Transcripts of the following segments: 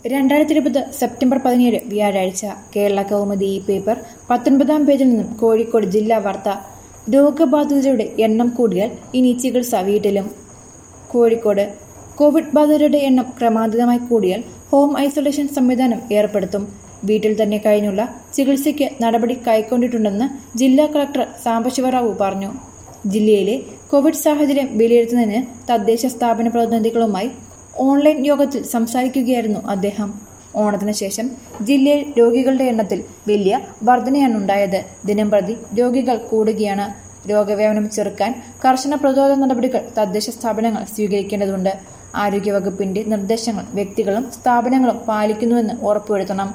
രണ്ടായിരത്തി ഇരുപത് സെപ്റ്റംബർ പതിനേഴ് വ്യാഴാഴ്ച കേരള കൗമുദി ഈ പേപ്പർ പത്തൊൻപതാം പേജിൽ നിന്നും കോഴിക്കോട് ജില്ലാ വാർത്ത രോഗബാധിതരുടെ എണ്ണം കൂടിയാൽ ഇനി ചികിത്സ വീട്ടിലും കോഴിക്കോട് കോവിഡ് ബാധിതരുടെ എണ്ണം ക്രമാതീതമായി കൂടിയാൽ ഹോം ഐസൊലേഷൻ സംവിധാനം ഏർപ്പെടുത്തും വീട്ടിൽ തന്നെ കഴിഞ്ഞുള്ള ചികിത്സയ്ക്ക് നടപടി കൈക്കൊണ്ടിട്ടുണ്ടെന്ന് ജില്ലാ കളക്ടർ സാംബശിവറാവു പറഞ്ഞു ജില്ലയിലെ കോവിഡ് സാഹചര്യം വിലയിരുത്തുന്നതിന് തദ്ദേശ സ്ഥാപന പ്രതിനിധികളുമായി ഓൺലൈൻ യോഗത്തിൽ സംസാരിക്കുകയായിരുന്നു അദ്ദേഹം ഓണത്തിന് ശേഷം ജില്ലയിൽ രോഗികളുടെ എണ്ണത്തിൽ വലിയ വർധനയാണുണ്ടായത് ദിനംപ്രതി രോഗികൾ കൂടുകയാണ് രോഗവ്യാപനം ചെറുക്കാൻ കർശന പ്രതിരോധ നടപടികൾ തദ്ദേശ സ്ഥാപനങ്ങൾ സ്വീകരിക്കേണ്ടതുണ്ട് ആരോഗ്യവകുപ്പിന്റെ നിർദ്ദേശങ്ങൾ വ്യക്തികളും സ്ഥാപനങ്ങളും പാലിക്കുന്നുവെന്ന് ഉറപ്പുവരുത്തണം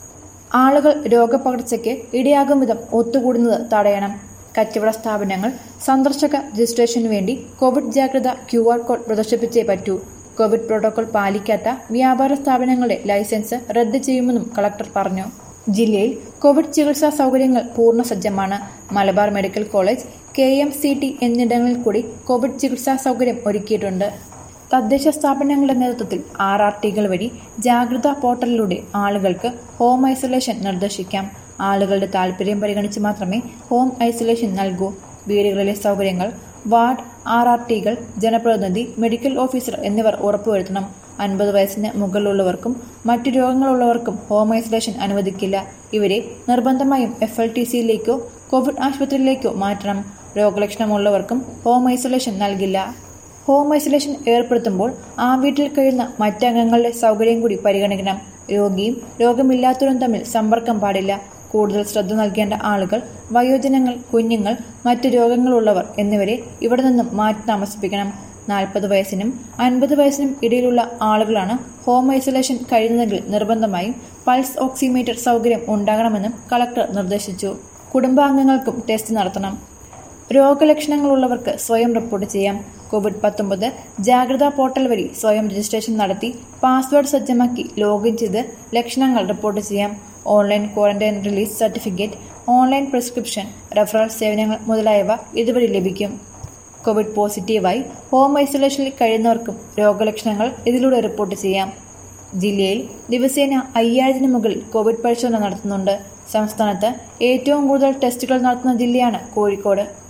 ആളുകൾ രോഗപകർച്ചയ്ക്ക് ഇടയാകും വിധം ഒത്തുകൂടുന്നത് തടയണം കച്ചവട സ്ഥാപനങ്ങൾ സന്ദർശക രജിസ്ട്രേഷനു വേണ്ടി കോവിഡ് ജാഗ്രത ക്യു ആർ കോഡ് പ്രദർശിപ്പിച്ചേ പറ്റൂ കോവിഡ് പ്രോട്ടോകോൾ പാലിക്കാത്ത വ്യാപാര സ്ഥാപനങ്ങളുടെ ലൈസൻസ് റദ്ദ് ചെയ്യുമെന്നും കളക്ടർ പറഞ്ഞു ജില്ലയിൽ കോവിഡ് ചികിത്സാ സൗകര്യങ്ങൾ പൂർണ്ണ സജ്ജമാണ് Malabar medical college K M C T എന്നിടങ്ങളിൽ കൂടി കോവിഡ് ചികിത്സാ സൗകര്യം ഒരുക്കിയിട്ടുണ്ട് തദ്ദേശ സ്ഥാപനങ്ങളുടെ നേതൃത്വത്തിൽ ആർ ആർ ടികൾ വഴി ജാഗ്രതാ പോർട്ടലിലൂടെ ആളുകൾക്ക് ഹോം ഐസൊലേഷൻ നിർദ്ദേശിക്കാം ആളുകളുടെ താൽപര്യം പരിഗണിച്ച് മാത്രമേ ഹോം ഐസൊലേഷൻ നൽകൂ വീടുകളിലെ സൗകര്യങ്ങൾ വാർഡ് ആർ ആർ ടികൾ ജനപ്രതിനിധി മെഡിക്കൽ ഓഫീസർ എന്നിവർ ഉറപ്പുവരുത്തണം അൻപത് വയസ്സിന് മുകളിലുള്ളവർക്കും മറ്റു രോഗങ്ങളുള്ളവർക്കും ഹോം ഐസൊലേഷൻ അനുവദിക്കില്ല ഇവരെ നിർബന്ധമായും എഫ് എൽ ടി സിയിലേക്കോ കോവിഡ് ആശുപത്രിയിലേക്കോ മാറ്റണം രോഗലക്ഷണമുള്ളവർക്കും ഹോം ഐസൊലേഷൻ നൽകില്ല ഹോം ഐസൊലേഷൻ ഏർപ്പെടുത്തുമ്പോൾ ആ വീട്ടിൽ കഴിയുന്ന മറ്റംഗങ്ങളുടെ സൗകര്യം കൂടി പരിഗണിക്കണം രോഗിയും രോഗമില്ലാത്തവരും തമ്മിൽ സമ്പർക്കം പാടില്ല കൂടുതൽ ശ്രദ്ധ നൽകേണ്ട ആളുകൾ വയോജനങ്ങൾ കുഞ്ഞുങ്ങൾ മറ്റു രോഗങ്ങളുള്ളവർ എന്നിവരെ ഇവിടെ നിന്നും മാറ്റി താമസിപ്പിക്കണം നാൽപ്പത് വയസ്സിനും അൻപത് വയസ്സിനും ഇടയിലുള്ള ആളുകളാണ് ഹോം ഐസൊലേഷൻ കഴിയുന്നതെങ്കിൽ നിർബന്ധമായും പൾസ് ഓക്സിമീറ്റർ സൗകര്യം ഉണ്ടാകണമെന്നും കളക്ടർ നിർദ്ദേശിച്ചു കുടുംബാംഗങ്ങൾക്കും ടെസ്റ്റ് നടത്തണം രോഗലക്ഷണങ്ങളുള്ളവർക്ക് സ്വയം റിപ്പോർട്ട് ചെയ്യാം കോവിഡ് പത്തൊമ്പത് ജാഗ്രതാ പോർട്ടൽ വഴി സ്വയം രജിസ്ട്രേഷൻ നടത്തി പാസ്വേഡ് സജ്ജമാക്കി ലോഗിൻ ചെയ്ത് ലക്ഷണങ്ങൾ റിപ്പോർട്ട് ചെയ്യാം online quarantine release certificate online prescription referral സേവനങ്ങൾ മുതലായവ ഇതുവഴി ലഭിക്കും കോവിഡ് പോസിറ്റീവായി ഹോം ഐസൊലേഷനിൽ കഴിയുന്നവർക്കും രോഗലക്ഷണങ്ങൾ ഇതിലൂടെ റിപ്പോർട്ട് ചെയ്യാം ജില്ലയിൽ ദിവസേന അയ്യായിരത്തിന് മുകളിൽ കോവിഡ് പരിശോധന നടത്തുന്നുണ്ട് സംസ്ഥാനത്ത് ഏറ്റവും കൂടുതൽ ടെസ്റ്റുകൾ നടത്തുന്ന ജില്ലയാണ് കോഴിക്കോട്